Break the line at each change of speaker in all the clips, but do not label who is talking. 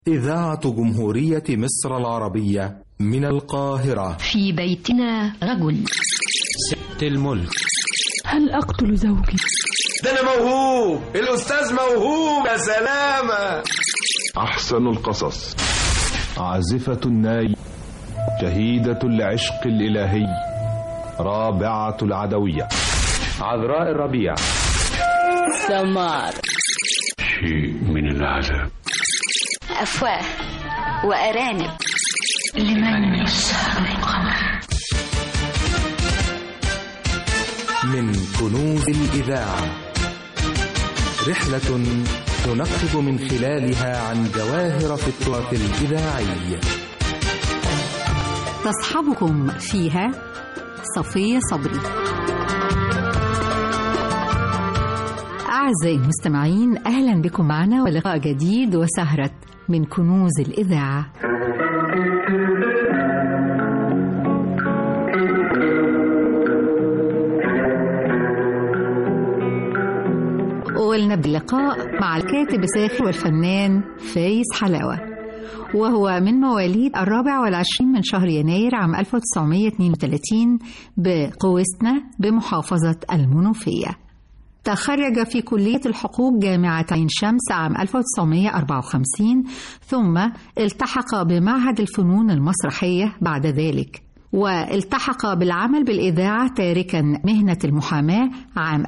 إذاعة جمهورية مصر العربية من القاهرة
في بيتنا رجل
ست الملك
هل أقتل زوجي؟
ده أنا موهوب الأستاذ موهوب يا سلامة
أحسن القصص
عازفة الناي شهيدة العشق الإلهي رابعة العدوية
عذراء الربيع
سمار
شيء من العذاب
أفواه وأرانب
لمن يسهر القمر
من كنوز الإذاعة رحلة ننقب من خلالها عن جواهر في التراث الإذاعي
تصحبكم فيها صفية صبري أعزائي المستمعين أهلا بكم معنا ولقاء جديد وسهرة من كنوز الإذاعة ولنبدأ اللقاء مع الكاتب الساخر والفنان فايز حلاوة وهو من مواليد الرابع والعشرين من شهر يناير عام 1932 بقوسنا بمحافظة المنوفية تخرج في كلية الحقوق جامعة عين شمس عام 1954 ثم التحق بمعهد الفنون المسرحية بعد ذلك والتحق بالعمل بالإذاعة تاركا مهنة المحاماة عام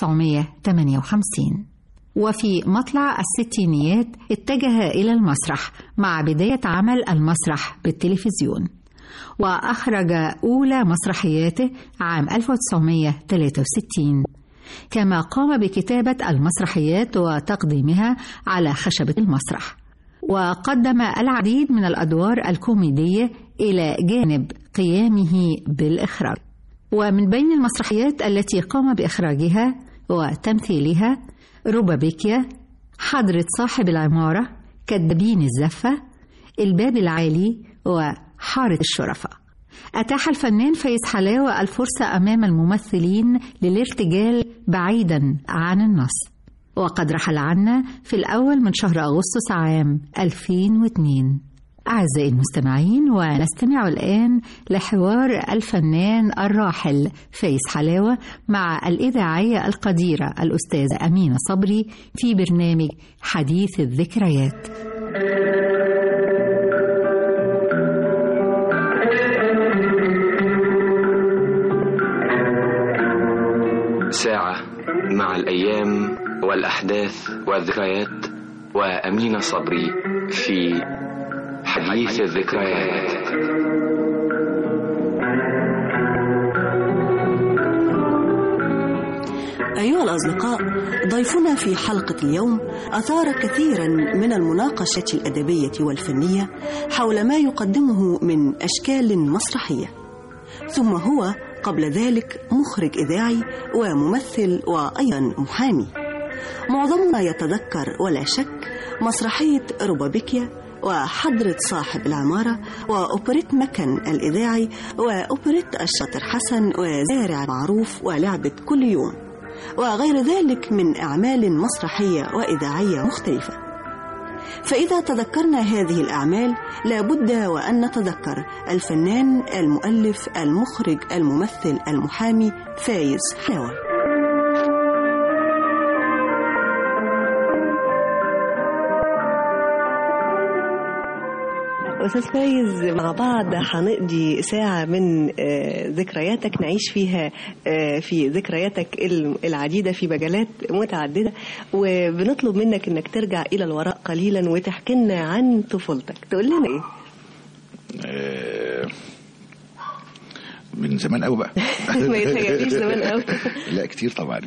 1958 وفي مطلع الستينيات اتجه إلى المسرح مع بداية عمل المسرح بالتلفزيون وأخرج أولى مسرحياته عام 1963 كما قام بكتابة المسرحيات وتقديمها على خشبة المسرح وقدم العديد من الأدوار الكوميدية إلى جانب قيامه بالإخراج ومن بين المسرحيات التي قام بإخراجها وتمثيلها روبابيكيا حضرة صاحب العمارة كدابين الزفة الباب العالي وحارة الشرفاء أتاح الفنان فايز حلاوة الفرصة أمام الممثلين للارتجال بعيدا عن النص وقد رحل عنا في الأول من شهر أغسطس عام 2002 أعزائي المستمعين ونستمع الآن لحوار الفنان الراحل فايز حلاوة مع الإذاعية القديرة الأستاذة أمينة صبري في برنامج حديث الذكريات
ساعة مع الأيام والأحداث والذكريات وأمينة صبري في حديث الذكريات
أيها الأصدقاء ضيفنا في حلقة اليوم أثار كثيرا من المناقشة الأدبية والفنية حول ما يقدمه من أشكال مسرحية ثم هو قبل ذلك مخرج إذاعي وممثل وأيضا محامي معظمنا يتذكر ولا شك مسرحية روبابيكيا وحضرة صاحب العمارة وأوبريت مكن الإذاعي وأوبريت الشاطر حسن وزارع معروف ولعبة كل يوم وغير ذلك من أعمال مسرحية وإذاعية مختلفة فإذا تذكرنا هذه الأعمال لابد وأن نتذكر الفنان المؤلف المخرج الممثل المحامي فايز حلاوة
أستاذ فايز مع بعض هنقضي ساعة من ذكرياتك نعيش فيها في ذكرياتك العديدة في مجالات متعددة وبنطلب منك انك ترجع إلى الوراء قليلا وتحكي لنا عن طفولتك تقول لنا ايه؟
من زمان قوي بقى
ما يتهيأليش زمان قوي
لا كتير طبعا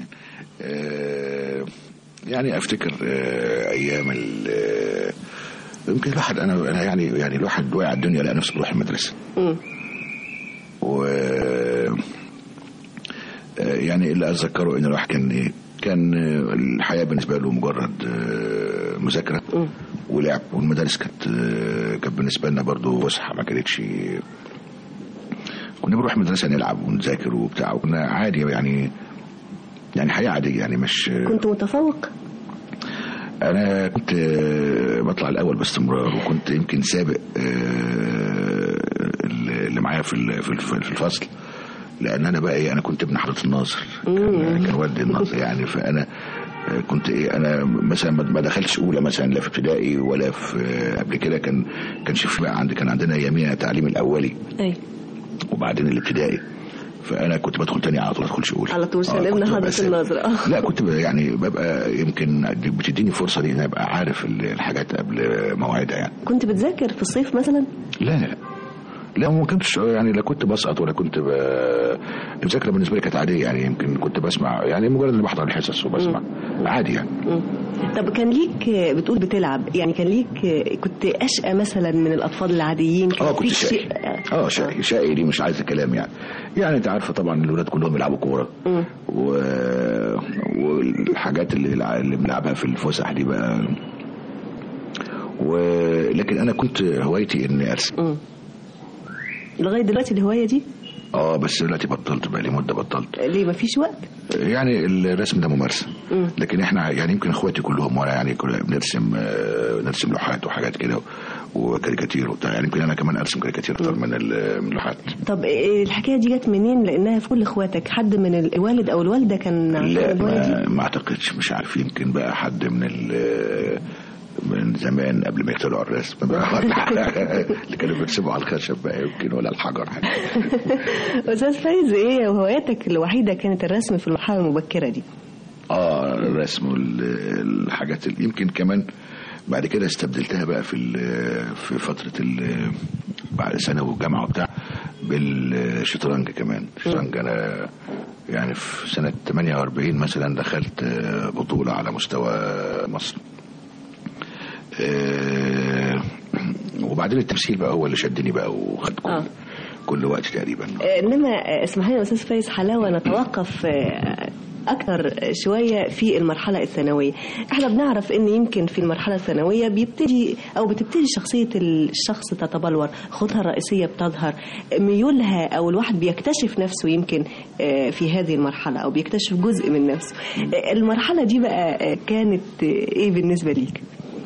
يعني افتكر ايام يمكن الواحد انا انا يعني يعني الواحد واقع على الدنيا لقى نفسه بيروح المدرسه. و يعني اللي اتذكره ان الواحد كان كان الحياه بالنسبه له مجرد مذاكره ولعب والمدارس كانت كانت بالنسبه لنا برضه فسحه ما كانتش كنا بنروح المدرسه نلعب ونذاكر وبتاع وكنا عادي يعني يعني حياه عاديه يعني مش
كنت متفوق؟
انا كنت آه، بطلع الاول باستمرار وكنت يمكن سابق آه، اللي معايا في ال- في الف- في الفصل لان انا بقى ايه انا كنت ابن حضره الناظر كان, كان والدي الناظر يعني فانا آه، كنت ايه انا مثلا ما ما دخلتش اولى مثلا لا في ابتدائي ولا في آه، قبل كده كان كان في بقى عندي كان عندنا اياميها تعليم الاولي
اي
وبعدين الابتدائي فانا كنت بدخل تاني على طول ادخلش اولى
على طول عشان
آه،
ابن
كنت ببقى
حضرة
سابق.
الناظر اه
لا كنت ب- يعني ببقى يمكن دي بتديني فرصه دي ان أنا ابقى عارف ال- الحاجات قبل مواعيدها يعني
كنت بتذاكر في الصيف مثلا
لا لا لا ما كنتش يعني لا كنت بسقط ولا كنت ب... المذاكره بالنسبه لي كانت عاديه يعني يمكن كنت بسمع يعني مجرد اني بحضر الحصص وبسمع عادي يعني
طب كان ليك بتقول بتلعب يعني كان ليك كنت اشقى مثلا من الاطفال العاديين كان
اه كنت
فيك
شقي اه شقي شقي دي مش عايزه كلام يعني يعني انت عارفه طبعا الولاد كلهم بيلعبوا كوره و... والحاجات اللي اللي بنلعبها في الفسح دي بقى ولكن انا كنت هوايتي اني ارسم
لغايه دلوقتي الهوايه دي
اه بس دلوقتي بطلت بقى لي مده بطلت
ليه مفيش وقت
يعني الرسم ده ممارسه
مم.
لكن احنا يعني يمكن اخواتي كلهم وانا يعني كلنا بنرسم آه، نرسم لوحات وحاجات كده وكاريكاتير وبتاع يعني يمكن انا كمان ارسم كاريكاتير اكتر من ال- من اللوحات
طب إيه الحكايه دي جت منين لانها في كل اخواتك حد من الوالد او الوالده كان عندهم
لا
الهوايه دي
ما, ما اعتقدش مش عارف يمكن بقى حد من ال من زمان قبل ما يخترعوا الرسم بقى اللي كانوا بيرسموا على الخشب بقى يمكن ولا الحجر
استاذ فايز ايه هواياتك الوحيده كانت الرسم في المرحله المبكره دي
اه الرسم والحاجات اللي يمكن كمان بعد كده استبدلتها بقى في ال- في فتره ال- بعد ثانوي والجامعه وبتاع بالشطرنج كمان الشطرنج انا يعني في سنه 48 مثلا دخلت آه، بطوله على مستوى مصر آه، وبعدين التمثيل بقى هو اللي شدني بقى وخد كل,
آه.
كل وقت تقريبا
آه، انما آه، اسمح لي يا استاذ فايز حلاوه نتوقف آه، اكتر شويه في المرحله الثانويه احنا بنعرف ان يمكن في المرحله الثانويه بيبتدي او بتبتدي شخصيه الشخص تتبلور خطها الرئيسيه بتظهر ميولها او الواحد بيكتشف نفسه يمكن آه، في هذه المرحله او بيكتشف جزء من نفسه آه، المرحله دي بقى آه، كانت آه، ايه بالنسبه ليك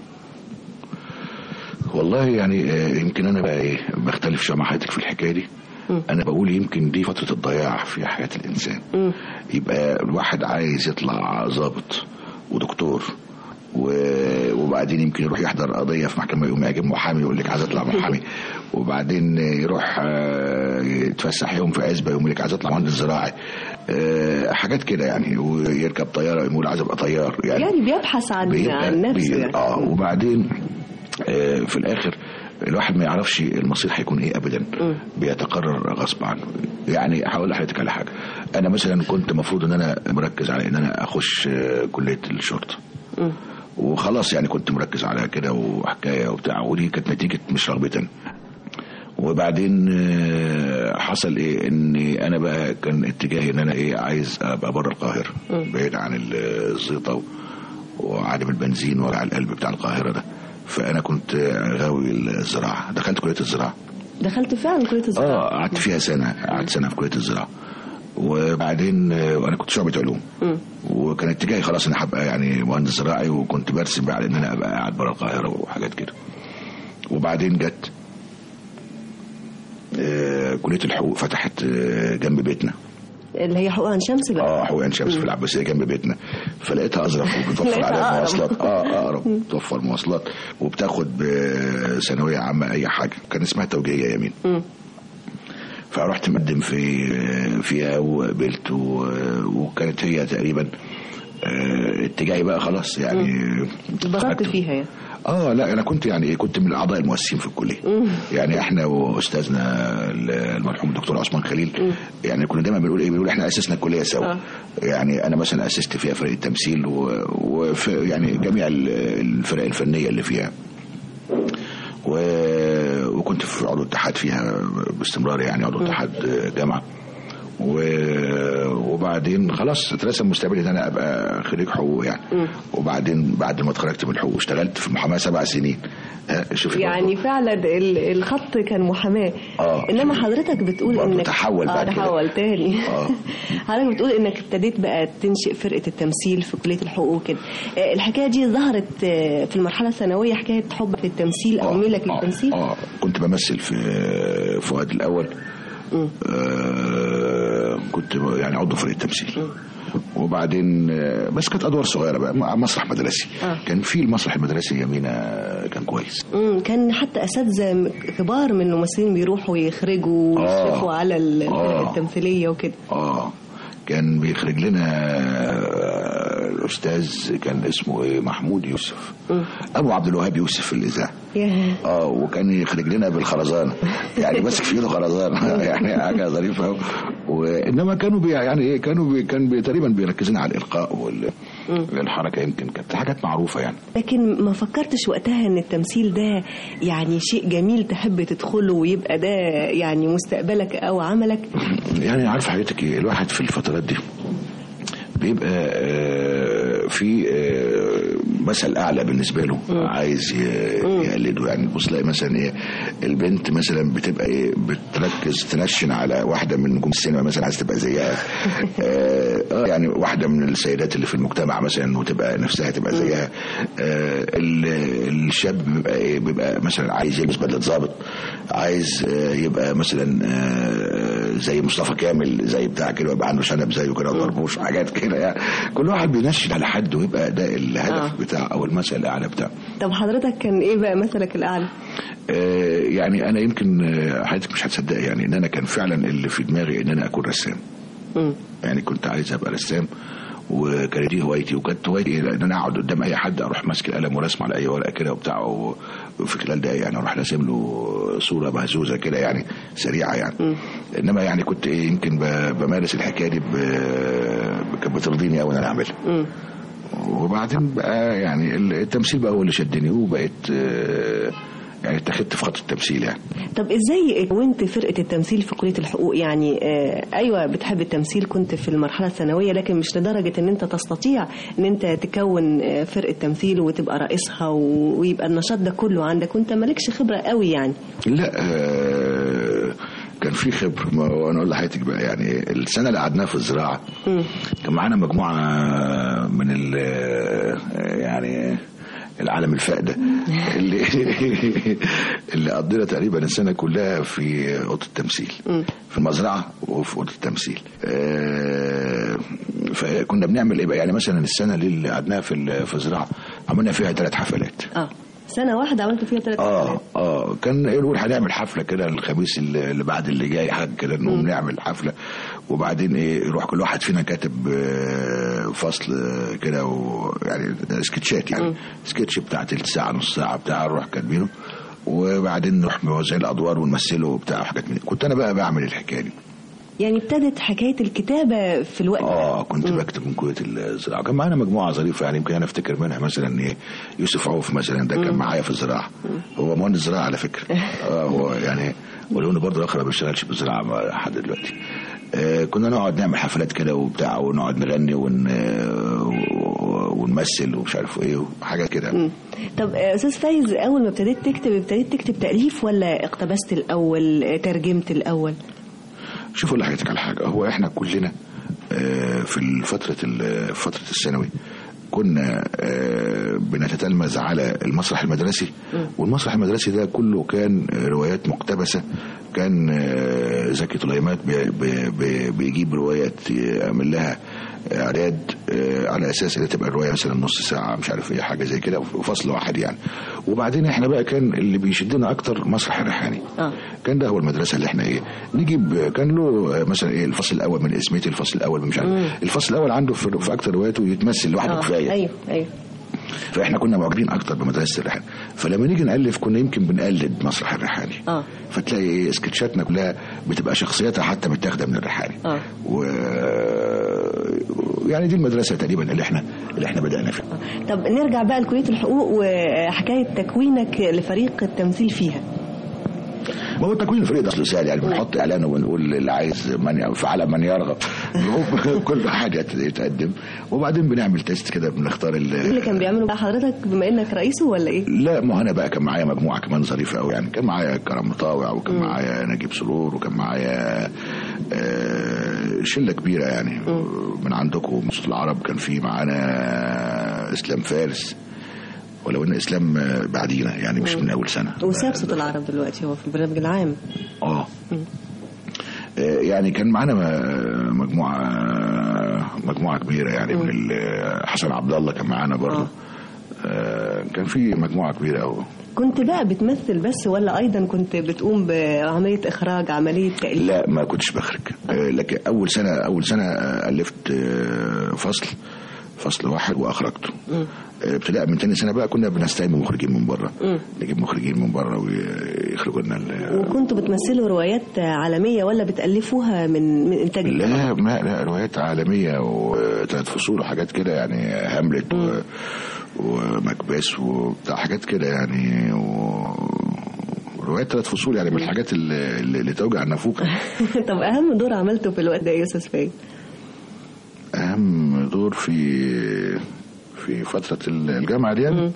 والله يعني آه، يمكن انا بقى ايه بختلف شويه مع حضرتك في الحكايه دي انا بقول يمكن دي فتره الضياع في حياه الانسان يبقى الواحد عايز يطلع ضابط ودكتور و- وبعدين يمكن يروح يحضر قضيه في محكمه يقوم يجيب محامي يقول لك عايز اطلع محامي وبعدين يروح آه، يتفسح يوم في عزبه يقول لك عايز اطلع مهندس زراعي آه، حاجات كده يعني ويركب طياره يقول عايز ابقى طيار يعني
يعني بيبحث عن
بيبقى-
عن نفسه
بي-
يعني
اه وبعدين آه في الاخر الواحد ما يعرفش المصير هيكون ايه ابدا بيتقرر غصب عنه يعني هقول لحضرتك على حاجه انا مثلا كنت المفروض ان انا مركز على ان انا اخش آه، كليه الشرطه
مم.
وخلاص يعني كنت مركز على كده وحكايه وبتاع ودي كانت نتيجه مش رغبه وبعدين آه، حصل ايه اني انا بقى كان اتجاهي ان انا ايه عايز ابقى بره القاهره بعيد عن ال- الزيطه و- وعدم البنزين وجع القلب بتاع القاهره ده فانا كنت غاوي الزراعه دخلت كليه الزراعه
دخلت فعلا كليه الزراعه
اه قعدت فيها سنه قعدت سنه في كليه الزراعه وبعدين آه، وانا كنت شعبة علوم
مم.
وكان اتجاهي خلاص انا هبقى يعني مهندس زراعي وكنت برسم بقى على ان انا ابقى قاعد بره القاهره وحاجات كده وبعدين جت آه، كليه الحقوق فتحت آه، جنب بيتنا
اللي هي حقوق عين شمس بقى
اه حقوق عين شمس في العباسيه جنب بيتنا فلقيتها اظرف وبتوفر
لقيتها
عليها
أقرب.
مواصلات اه اقرب بتوفر مواصلات وبتاخد بثانويه عامه اي حاجه كان اسمها توجيهيه يمين
مم.
فرحت مقدم في فيها وقبلت و- وكانت هي تقريبا آه، اتجاهي بقى خلاص يعني
اتبسطت فيها يعني
اه لا انا كنت يعني كنت من الاعضاء المؤسسين في الكليه يعني احنا واستاذنا المرحوم الدكتور عثمان خليل يعني كنا دايما بنقول ايه بنقول احنا اسسنا الكليه سوا
آه.
يعني انا مثلا اسست فيها فريق التمثيل و- وفي يعني جميع ال- الفرق الفنيه اللي فيها و... وكنت في عضو اتحاد فيها باستمرار يعني عضو اتحاد جامعه وبعدين خلاص اترسم مستقبلي ان انا ابقى خريج حقوق يعني
م.
وبعدين بعد ما اتخرجت من الحقوق اشتغلت في المحاماه سبع سنين
شوف يعني برضو. فعلا الخط كان محاماه
آه
انما حضرتك بتقول انك
تحول
اه تحول تاني آه. حضرتك بتقول انك ابتديت بقى تنشئ فرقه التمثيل في كليه الحقوق وكده الحكايه دي ظهرت في المرحله الثانويه حكايه حبك للتمثيل او ميلك للتمثيل
اه كنت بمثل في فؤاد الاول آه كنت يعني عضو فريق التمثيل وبعدين بس كانت ادوار صغيره بقى مسرح مدرسي
آه.
كان في المسرح المدرسي يمينا كان كويس
امم كان حتى اساتذه كبار من الممثلين بيروحوا يخرجوا ويشرفوا
آه.
على
آه.
التمثيليه وكده
اه كان بيخرج لنا الاستاذ كان اسمه ايه محمود يوسف
م.
ابو عبد الوهاب يوسف في الاذاعه اه وكان يخرج لنا بالخرزانه يعني ماسك في ايده خرزانه يعني حاجه ظريفه وانما كانوا بي يعني ايه كانوا بي كان بي تقريبا بيركزون على الالقاء والحركه يمكن كانت حاجات معروفه يعني
لكن ما فكرتش وقتها ان التمثيل ده يعني شيء جميل تحب تدخله ويبقى ده يعني مستقبلك او عملك
يعني عارف حضرتك ايه الواحد في الفترات دي بيبقى في مثل اعلى بالنسبه له عايز يقلده يعني بص تلاقي مثلا ايه البنت مثلا بتبقى ايه بتركز تنشن على واحده من نجوم السينما مثلا عايز تبقى زيها اه يعني واحده من السيدات اللي في المجتمع مثلا وتبقى نفسها تبقى زيها آه الشاب بيبقى ايه بيبقى مثلا عايز يلبس بدله ضابط عايز آه يبقى مثلا آه زي مصطفى كامل زي بتاع كده يبقى عنده شنب زيه كده وطربوش حاجات كده يعني كل واحد بينشن على حد ويبقى ده الهدف آه. بتاعه او المثل الاعلى بتاعه
طب حضرتك كان ايه بقى مثلك الاعلى
آه يعني انا يمكن حضرتك مش هتصدق يعني ان انا كان فعلا اللي في دماغي ان انا اكون رسام
م.
يعني كنت عايز ابقى رسام وكانت دي هوايتي وكانت هوايتي ان انا اقعد قدام اي حد اروح ماسك القلم ورسم على اي ورقه كده وبتاع وفي خلال دقايق يعني اروح راسم له صوره مهزوزه كده يعني سريعه يعني
م.
انما يعني كنت إيه يمكن بمارس الحكايه دي كانت بترضيني قوي ان انا اعملها
م.
وبعدين بقى يعني التمثيل بقى هو اللي شدني وبقيت يعني اتخذت في خط التمثيل يعني
طب ازاي كونت فرقه التمثيل في كليه الحقوق يعني آه ايوه بتحب التمثيل كنت في المرحله الثانويه لكن مش لدرجه ان انت تستطيع ان انت تكون آه فرقه تمثيل وتبقى رئيسها ويبقى النشاط ده كله عندك وانت مالكش خبره قوي يعني
لا آه كان في خبر وانا اقول لحضرتك بقى يعني السنه اللي قعدناها في الزراعه كان معانا مجموعه من ال يعني العالم الفائده اللي اللي قضينا تقريبا السنه كلها في اوضه التمثيل في المزرعه وفي اوضه التمثيل فكنا بنعمل ايه بقى يعني مثلا السنه اللي قعدناها في في الزراعه عملنا فيها ثلاث حفلات
اه سنه واحده عملت فيها ثلاث
اه اه كان نقول هنعمل حفله كده الخميس اللي بعد اللي جاي حاجه كده نقوم نعمل حفله وبعدين ايه يروح كل واحد فينا كاتب فصل كده ويعني سكتشات يعني سكتش بتاع تلت ساعه نص ساعه بتاع نروح كاتبينه وبعدين نروح موزعين الادوار ونمثله وبتاع حاجات من كنت انا بقى بعمل الحكايه دي
يعني ابتدت حكايه الكتابه في الوقت
اه كنت م. بكتب من كليه الزراعه كان معانا مجموعه ظريفه يعني يمكن انا افتكر منها مثلا ايه يوسف عوف مثلا ده كان معايا في الزراعه هو مهندس زراعه على فكره آه هو يعني ولو انه برضه اخر ما بيشتغلش بالزراعه لحد دلوقتي آه كنا نقعد نعمل حفلات كده وبتاع ونقعد نغني ون ونمثل ومش عارف ايه وحاجات كده
طب استاذ فايز اول ما ابتديت تكتب ابتديت تكتب تاليف ولا اقتبست الاول ترجمت الاول
شوف اقول لحضرتك على حاجه هو احنا كلنا في فتره فتره الثانوي كنا بنتتلمذ على المسرح المدرسي والمسرح المدرسي ده كله كان روايات مقتبسه كان زكي طليمات بيجيب روايات يعمل لها اعداد على اساس ان تبقى الروايه مثلا نص ساعه مش عارف ايه حاجه زي كده وفصل واحد يعني وبعدين احنا بقى كان اللي بيشدنا اكتر مسرح الريحاني
آه.
كان ده هو المدرسه اللي احنا ايه نجيب كان له مثلا ايه الفصل الاول من اسمتي الفصل الاول من مش عارف الفصل الاول عنده في, في اكتر رواياته يتمثل لوحده
آه.
كفايه
ايوه ايوه
فاحنا كنا معجبين اكتر بمدرسه الريحاني فلما نيجي نالف كنا يمكن بنقلد مسرح الريحاني
اه
فتلاقي ايه سكتشاتنا كلها بتبقى شخصياتها حتى متاخده من الريحاني
اه
و يعني دي المدرسه تقريبا اللي احنا اللي احنا بدانا فيها
طب نرجع بقى لكليه الحقوق وحكايه تكوينك لفريق التمثيل فيها
ما هو تكوين الفريق ده اصله سهل يعني بنحط اعلان ونقول اللي عايز من فعلى من يرغب هو كل حاجه يتقدم وبعدين بنعمل تيست كده بنختار
ايه اللي كان بيعمله بقى حضرتك بما انك رئيسه ولا ايه؟
لا ما انا بقى كان معايا مجموعه كمان ظريفه قوي يعني كان معايا كرم مطاوع وكان م. معايا نجيب سرور وكان معايا آه شله كبيره يعني م. من عندكم مصر العرب كان في معانا اسلام فارس ولو ان اسلام بعدينا يعني مش من اول سنه
وساب صوت العرب دلوقتي هو في البرنامج العام
اه يعني كان معانا مجموعه مجموعه كبيره يعني م. من حسن عبد الله كان معانا برضه آه. كان في مجموعه كبيره قوي
كنت بقى بتمثل بس ولا ايضا كنت بتقوم بعمليه اخراج عمليه تاليف
لا ما كنتش بخرج آه لكن اول سنه اول سنه الفت فصل فصل واحد واخرجته ابتداء من تاني سنه بقى كنا بنستعين بمخرجين من بره نجيب مخرجين من بره ويخرجوا لنا
وكنتوا بتمثلوا روايات عالميه ولا بتالفوها من من انتاج
لا ما لا روايات عالميه وثلاث فصول وحاجات كده يعني هاملت و... ومكبس وبتاع حاجات كده يعني و... روايات ثلاث فصول يعني من الحاجات اللي, اللي توجع النافوخ
طب اهم دور عملته في الوقت ده ايه يا استاذ فايد؟
اهم دور في في فترة الجامعة دي يعني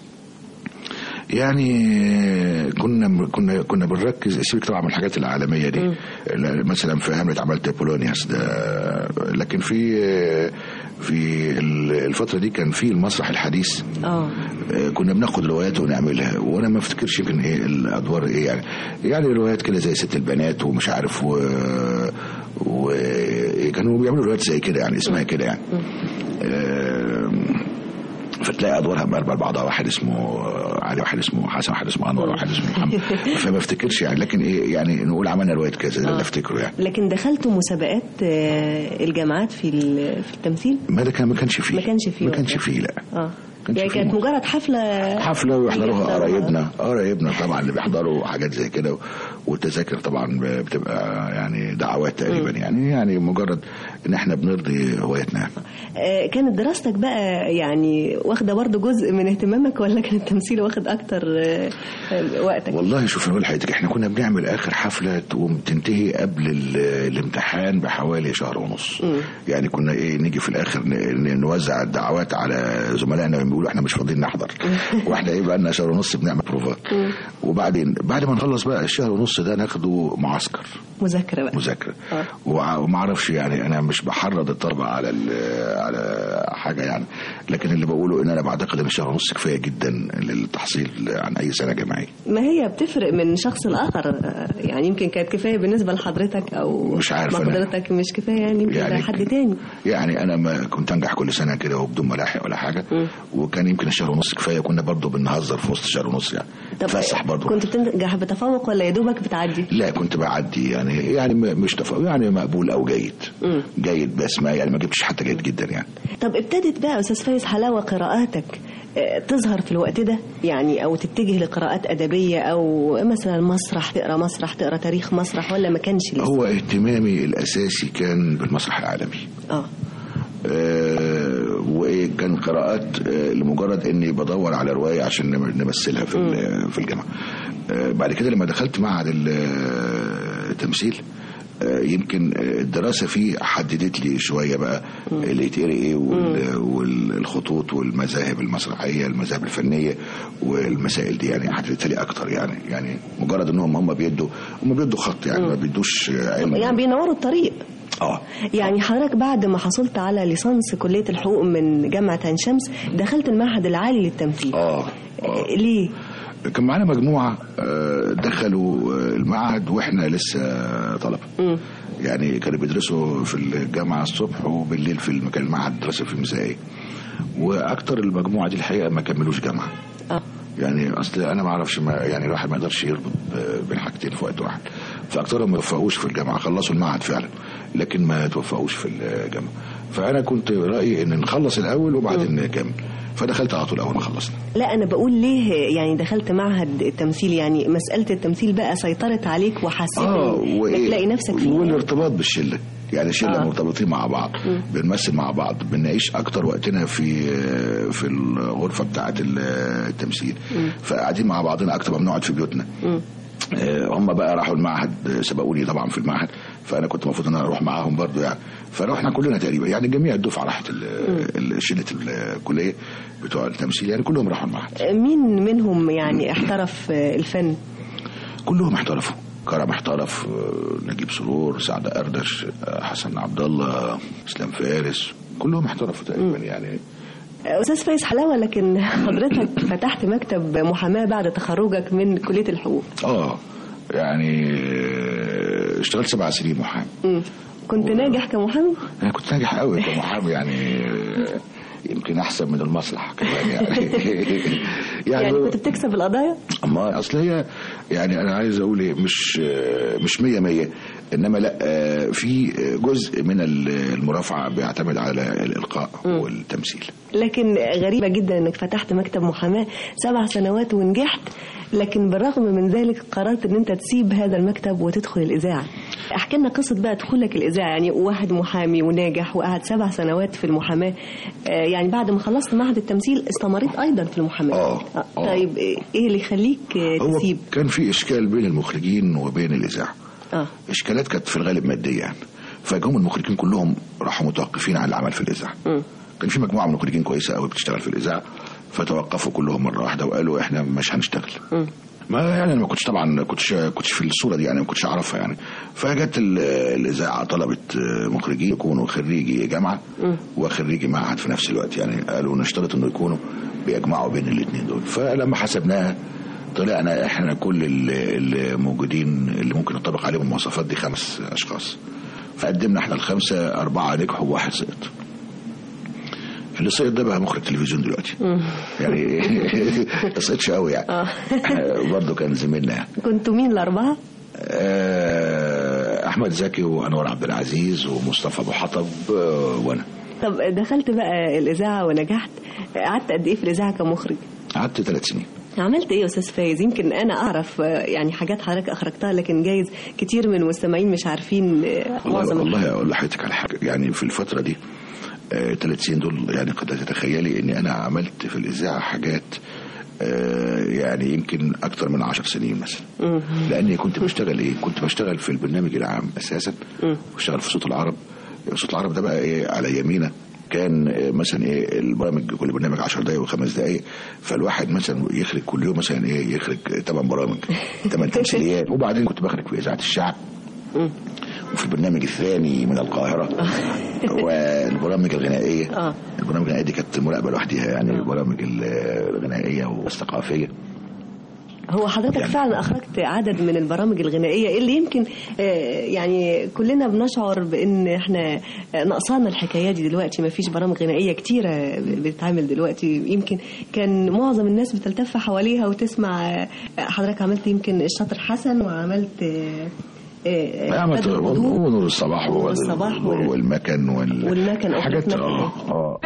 يعني كنا كنا كنا بنركز سيبك طبعا من الحاجات العالميه دي مثلا في هاملت عملت بولونياس ده لكن في في الفتره دي كان في المسرح الحديث
اه
كنا بناخد روايات ونعملها وانا ما افتكرش كان ايه الادوار ايه يعني يعني روايات كده زي ست البنات ومش عارف و وكانوا بيعملوا روايات زي كده يعني اسمها كده يعني فتلاقي ادوارها مقربه لبعضها واحد اسمه علي واحد اسمه حسن واحد اسمه انور واحد اسمه محمد فما افتكرش يعني لكن ايه يعني نقول عملنا روايات كذا ده اللي افتكره يعني
لكن دخلتوا مسابقات الجامعات في في التمثيل؟
ما ده كان ما كانش فيه
ما كانش فيه
ما كانش فيه لا
اه يعني كانت مجرد حفلة
حفلة ويحضروها قرايبنا قرايبنا طبعا اللي بيحضروا حاجات زي كده والتذاكر طبعا بتبقى يعني دعوات تقريبا يعني يعني مجرد ان احنا بنرضي هوايتنا
كانت دراستك بقى يعني واخده برضه جزء من اهتمامك ولا كان التمثيل واخد اكتر وقتك؟
والله شوف نقول حياتك احنا كنا بنعمل اخر حفله تقوم تنتهي قبل الامتحان بحوالي شهر ونص م. يعني كنا ايه نيجي في الاخر نوزع الدعوات على زملائنا بيقولوا احنا مش فاضيين نحضر واحنا ايه بقى لنا شهر ونص بنعمل بروفات وبعدين بعد ما نخلص بقى الشهر ونص ده ناخده معسكر
مذاكره بقى
مذاكره وما اعرفش يعني انا مش بحرض الطلبه على على حاجه يعني لكن اللي بقوله ان انا بعتقد ان شهر ونص كفايه جدا للتحصيل عن اي سنه جامعيه
ما هي بتفرق من شخص لاخر يعني يمكن كانت كفايه بالنسبه لحضرتك او
مش عارف
مقدرتك مش كفايه يعني يمكن يعني لحد تاني
يعني انا ما كنت انجح كل سنه كده وبدون ملاحق ولا حاجه م. وكان يمكن الشهر ونص كفايه كنا برضه بنهزر في وسط الشهر ونص يعني
فسح برضه كنت بتنجح بتفوق ولا يا دوبك بتعدي؟
لا كنت بعدي يعني يعني مش تفوق يعني مقبول او جيد م. جيد بس ما يعني ما جبتش حتى جيد جدا يعني
طب ابتدت بقى استاذ فايز حلاوه قراءاتك تظهر في الوقت ده يعني او تتجه لقراءات ادبيه او مثلا مسرح تقرا مسرح تقرا تاريخ مسرح ولا ما كانش لسه
هو اهتمامي الاساسي كان بالمسرح العالمي
اه
آه وكان قراءات آه لمجرد اني بدور على روايه عشان نمثلها في في الجامعه آه بعد كده لما دخلت معهد التمثيل يمكن الدراسة فيه حددت لي شوية بقى اللي يتقري ايه والخطوط والمذاهب المسرحية المذاهب الفنية والمسائل دي يعني حددت لي اكتر يعني يعني مجرد انهم هم بيدوا هم بيدوا خط يعني ما بيدوش علم
يعني بينوروا الطريق
اه
يعني حضرتك بعد ما حصلت على ليسانس كلية الحقوق من جامعة عين شمس دخلت المعهد العالي للتمثيل
اه, آه.
ليه؟
كان معانا مجموعة دخلوا المعهد واحنا لسه طلبة يعني كانوا بيدرسوا في الجامعة الصبح وبالليل في المكان المعهد الدراسي في المسائية واكتر المجموعة دي الحقيقة ما كملوش جامعة
اه
يعني اصل انا ما اعرفش ما يعني الواحد ما يقدرش يربط بين حاجتين في وقت واحد فاكثرهم ما توفقوش في الجامعه خلصوا المعهد فعلا لكن ما توفقوش في الجامعه فانا كنت رايي ان نخلص الاول وبعدين نكمل فدخلت على طول اول ما خلصنا
لا انا بقول ليه يعني دخلت معهد التمثيل يعني مساله التمثيل بقى سيطرت عليك وحسيت
آه
انك تلاقي نفسك فيه
والارتباط بالشله يعني شله آه. مرتبطين مع بعض م. بنمثل مع بعض بنعيش اكتر وقتنا في في الغرفه بتاعه التمثيل م. فقاعدين مع بعضنا اكتر ما بنقعد في بيوتنا
م.
هم بقى راحوا المعهد سبقوني طبعا في المعهد فانا كنت المفروض ان انا اروح معاهم برضو يعني فرحنا كلنا تقريبا يعني جميع الدفعه راحت شله الكليه بتوع التمثيل يعني كلهم راحوا المعهد
مين منهم يعني احترف الفن
كلهم احترفوا كرم احترف نجيب سرور سعد اردش حسن عبد الله اسلام فارس كلهم احترفوا تقريبا يعني
استاذ فايز حلاوه لكن حضرتك فتحت مكتب محاماه بعد تخرجك من كليه الحقوق
اه يعني اشتغلت سبع سنين محامي
كنت و... ناجح كمحامي؟
انا كنت ناجح قوي كمحامي يعني يمكن احسن من المصلحه كمان يعني
يعني, يعني كنت بتكسب القضايا؟
اما اصل هي يعني انا عايز اقول ايه مش مش 100 100 انما لا في جزء من المرافعه بيعتمد على الالقاء م. والتمثيل
لكن غريبه جدا انك فتحت مكتب محاماه سبع سنوات ونجحت لكن بالرغم من ذلك قررت ان انت تسيب هذا المكتب وتدخل الاذاعه احكي لنا قصه بقى دخولك الاذاعه يعني واحد محامي وناجح وقعد سبع سنوات في المحاماه يعني بعد ما خلصت معهد التمثيل استمريت ايضا في المحاماه
اه
طيب ايه اللي يخليك تسيب
هو كان في اشكال بين المخرجين وبين الاذاعه اه اشكالات كانت في الغالب ماديه يعني فجم المخرجين كلهم راحوا متوقفين عن العمل في الاذاعه كان في مجموعه من المخرجين كويسه قوي بتشتغل في الاذاعه فتوقفوا كلهم مره واحده وقالوا احنا مش هنشتغل م. ما يعني انا ما كنتش طبعا كنتش كنتش في الصوره دي يعني ما كنتش اعرفها يعني فجت الاذاعه طلبت مخرجين يكونوا خريجي جامعه وخريجي معهد في نفس الوقت يعني قالوا نشترط انه يكونوا بيجمعوا بين الاثنين دول فلما حسبناها طلعنا احنا كل الموجودين اللي ممكن نطبق عليهم المواصفات دي خمس اشخاص فقدمنا احنا الخمسه اربعه نجحوا وواحد سقط اللي سقط ده بقى مخرج تلفزيون دلوقتي يعني ما سقطش قوي يعني برضه كان زميلنا يعني
كنتوا مين الاربعه؟
احمد زكي وانور عبد العزيز ومصطفى ابو حطب وانا
طب دخلت بقى الاذاعه ونجحت قعدت قد ايه في الاذاعه كمخرج؟
قعدت ثلاث سنين
عملت ايه يا استاذ فايز يمكن انا اعرف يعني حاجات حضرتك اخرجتها لكن جايز كتير من المستمعين مش عارفين
معظم والله اقول لحضرتك على حاجه يعني في الفتره دي ثلاث آه سنين دول يعني قد تتخيلي اني انا عملت في الاذاعه حاجات آه يعني يمكن اكتر من عشر سنين مثلا لاني كنت بشتغل ايه كنت بشتغل في البرنامج العام اساسا بشتغل في صوت العرب صوت العرب ده بقى ايه على يمينه كان مثلا ايه البرامج كل برنامج 10 دقائق وخمس دقائق فالواحد مثلا يخرج كل يوم مثلا ايه يخرج ثمان برامج ثمان تمثيليات وبعدين كنت بخرج في اذاعه الشعب وفي البرنامج الثاني من القاهرة والبرامج الغنائية البرامج الغنائية دي كانت مراقبة لوحدها يعني البرامج الغنائية والثقافية
هو حضرتك يعني فعلا اخرجت عدد من البرامج الغنائيه اللي يمكن يعني كلنا بنشعر بان احنا نقصانا الحكايات دي دلوقتي ما فيش برامج غنائيه كتيره بتتعمل دلوقتي يمكن كان معظم الناس بتلتف حواليها وتسمع حضرتك عملت يمكن الشاطر حسن وعملت
عملت ونور الصباح
ونور الصباح
والمكن وال...
والمكن
حاجات اه اه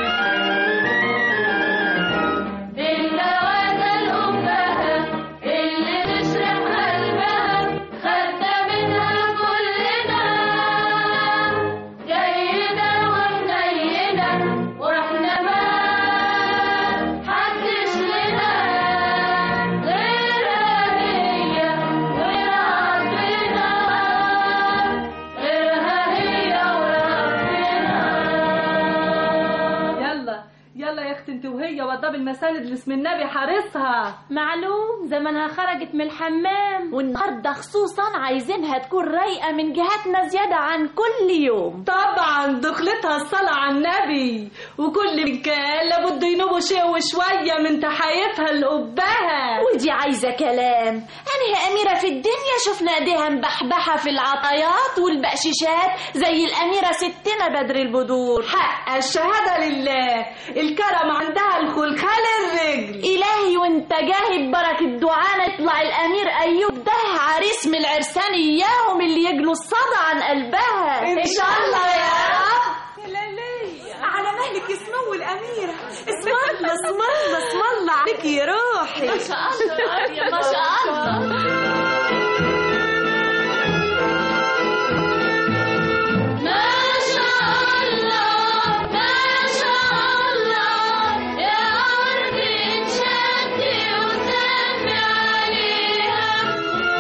وضب المساند اللي اسم النبي حارسها
معلوم زمانها خرجت من الحمام والنهارده خصوصا عايزينها تكون رايقه من جهاتنا زياده عن كل يوم
طبعا دخلتها الصلاه على النبي وكل من كان لابد ينوبوا شيء وشويه من تحيتها لقبها
ودي عايزه كلام انهي اميره في الدنيا شفنا ايديها مبحبحه في العطايات والبقشيشات زي الاميره ستنا بدر البدور
حق الشهاده لله الكرم عندها الخلخال الرجل
الهي وانت جاهد بركه دعانا يطلع الامير ايوب ده عريس من العرسان اياهم اللي يجلوا الصدى عن قلبها
ان شاء الله يا رب
على مهلك سمو الأميرة اسم الله اسم الله اسم الله عليك يا روحي
ما شاء الله يا ما شاء الله
يا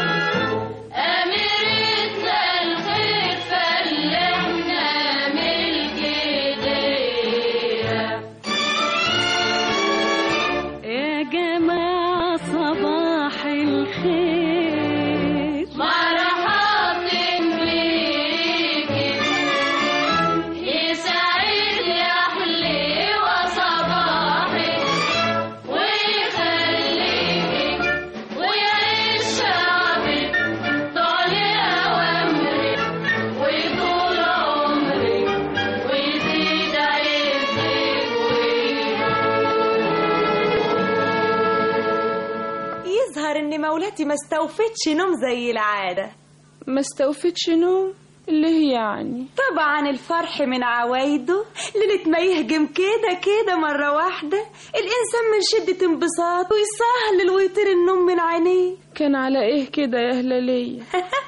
مولاتي ما استوفتش نوم زي العادة
ما استوفتش نوم ليه يعني
طبعا الفرح من عوايده ليلة ما يهجم كده كده مرة واحدة الإنسان من شدة انبساطه يسهل ويطير النوم من عينيه
كان على ايه كده يا هلالية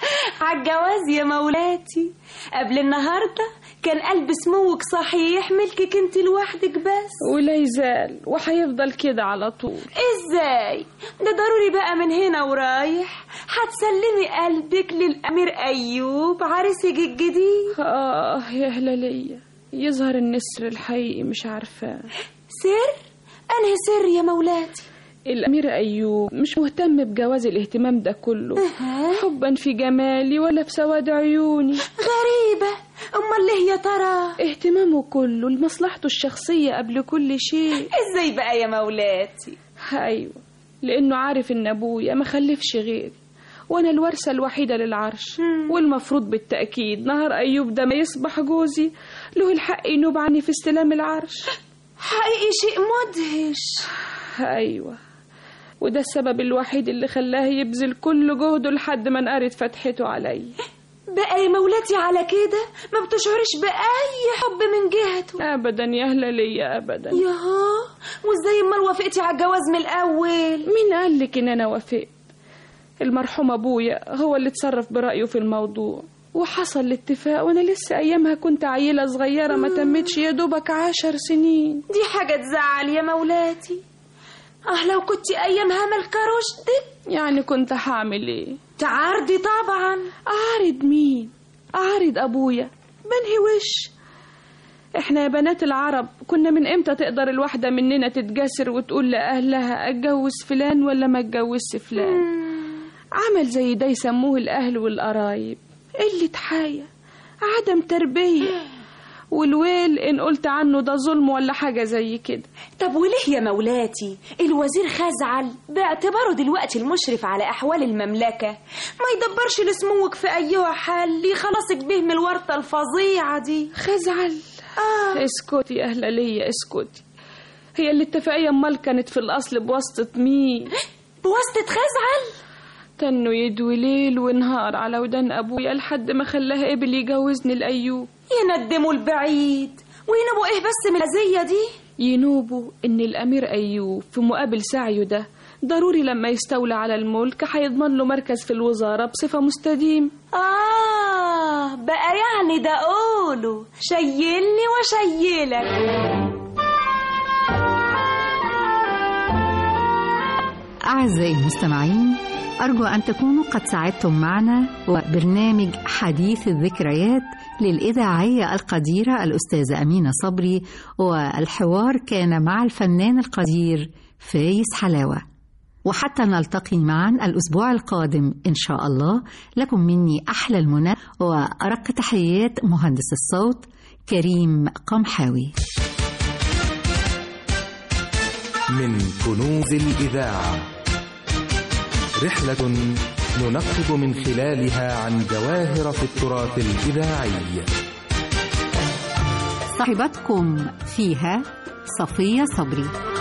عالجواز يا مولاتي قبل النهاردة كان قلب سموك صحيح ملكك انت لوحدك بس
ولا يزال وهيفضل كده على طول
ازاي ده ضروري بقى من هنا ورايح هتسلمي قلبك للامير ايوب عريسك الجديد
اه يا هلالية يظهر ان السر الحقيقي مش عارفاه
سر انهي سر يا مولاتي
الأمير أيوب مش مهتم بجواز الاهتمام ده كله حبا في جمالي ولا في سواد عيوني
غريبة أمال ليه يا ترى
اهتمامه كله لمصلحته الشخصية قبل كل شيء
ازاي بقى يا مولاتي
أيوة لأنه عارف إن أبويا ما خلفش غيري وأنا الورثة الوحيدة للعرش والمفروض بالتأكيد نهار أيوب ده ما يصبح جوزي له الحق ينوب عني في استلام العرش
حقيقي شيء مدهش
أيوة وده السبب الوحيد اللي خلاه يبذل كل جهده لحد ما انقرت فتحته عليا
بقى يا مولاتي على كده ما بتشعرش بأي حب من جهته
أبدا يا هلالية أبدا
ياها وازاي امال وافقتي على الجواز من الأول
مين قال لك إن أنا وافقت المرحوم أبويا هو اللي اتصرف برأيه في الموضوع وحصل الاتفاق وانا لسه ايامها كنت عيله صغيره ما تمتش يا دوبك عشر سنين
دي حاجه تزعل يا مولاتي اه لو كنت ايامها ملكه رشدك
يعني كنت هعمل ايه
تعارضي طبعا
اعارض مين اعارض ابويا بنهي وش احنا يا بنات العرب كنا من امتى تقدر الواحدة مننا تتجسر وتقول لأهلها اتجوز فلان ولا ما اتجوزش فلان عمل زي ده يسموه الأهل والقرايب قلة حياة عدم تربية والويل إن قلت عنه ده ظلم ولا حاجة زي كده
طب وليه يا مولاتي الوزير خزعل باعتباره دلوقتي المشرف على أحوال المملكة ما يدبرش لسموك في أيها حل يخلصك به من الورطة الفظيعة دي
خزعل
آه.
اسكتي يا أهلا ليا اسكتي هي الاتفاقية امال كانت في الأصل بواسطة مين
بواسطة خزعل
تنه يدوي ليل ونهار على ودان أبويا لحد ما خلاها قبل يجوزني الأيوب
يندموا البعيد وينوبوا ايه بس من الأذية دي
ينوبوا إن الأمير أيوب في مقابل سعيه ده ضروري لما يستولى على الملك هيضمن له مركز في الوزارة بصفة مستديم
آه بقى يعني ده قوله شيلني وشيلك
أعزائي المستمعين أرجو أن تكونوا قد ساعدتم معنا وبرنامج حديث الذكريات للإذاعية القديرة الأستاذة أمينة صبري والحوار كان مع الفنان القدير فايز حلاوة وحتى نلتقي معا الأسبوع القادم إن شاء الله لكم مني أحلى المنى وأرق تحيات مهندس الصوت كريم قمحاوي
من كنوز الإذاعة رحلة ننقب من خلالها عن جواهر في التراث الإذاعي
صاحبتكم فيها صفية صبري